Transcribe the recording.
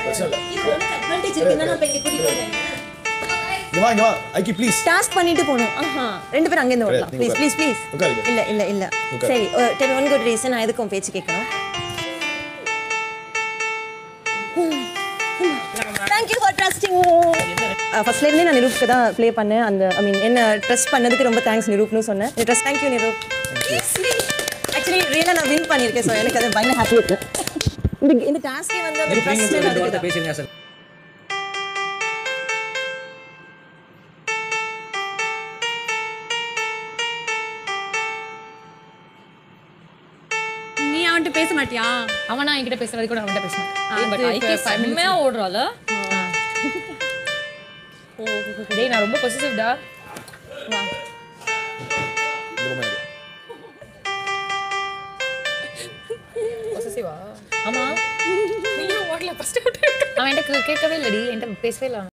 பிரச்சனை இல்லை இது உனக்கு advantage இருக்குன்னு தான் நான் இப்ப இங்க கூட்டிட்டு வந்தேன். இங்க வா இங்க வா ஐக்கி ப்ளீஸ் டாஸ்க் பண்ணிட்டு போகணும் ஆஹா ரெண்டு பேரும் அங்கேருந்து வரலாம் நீங்க ப்ளீஸ் ப்ளீஸ் ப்ளீஸ் உட்காருங்க. இல்ல இல்ல இல்ல உட்காரு. சரி டென் ஒன் குட் ரீசன் நான் எதுக்கும் பேச்சு கேட்கணும் தேங்க்யூ ஃபார் ட்ரஸ்டிங் ஃபர்ஸ்ட்லேருந்தே நான் நிரூப்க்கு தான் ப்ளே பண்ணேன் அந்த ஐ மீன் என்ன ட்ரஸ்ட் பண்ணதுக்கு ரொம்ப தேங்க்ஸ் நிரூப்னு சொன்னேன் ட்ரஸ்ட் தேங்க்யூ நிரூப் ஆக்சுவலி ரியலாக நான் வின் பண்ணியிருக்கேன் ஸோ எனக்கு அது பயங்கர ஹாப்பி இருக்கு இந்த இந்த டாஸ்கே வந்து அந்த ட்ரஸ்ட் பேசுறீங்க சார் நீ அவன்கிட்ட பேச மாட்டியா அவனா என்கிட்ட பேசுறது கூட அவன்கிட்ட பேச அது மாட்டேன் இப்ப five minutes செம்மையா ஓடுறால டேய் நான் ரொம்ப பொசிட்டிவ்டா இந்த பொம்மை எனக்கு. பொசிட்டிவா ஆமா நீயும் ஓடல ஃபர்ஸ்ட் அவன் என்கிட்ட கேட்கவே இல்லடி என்கிட்ட பேசவே இல்லை அவன்.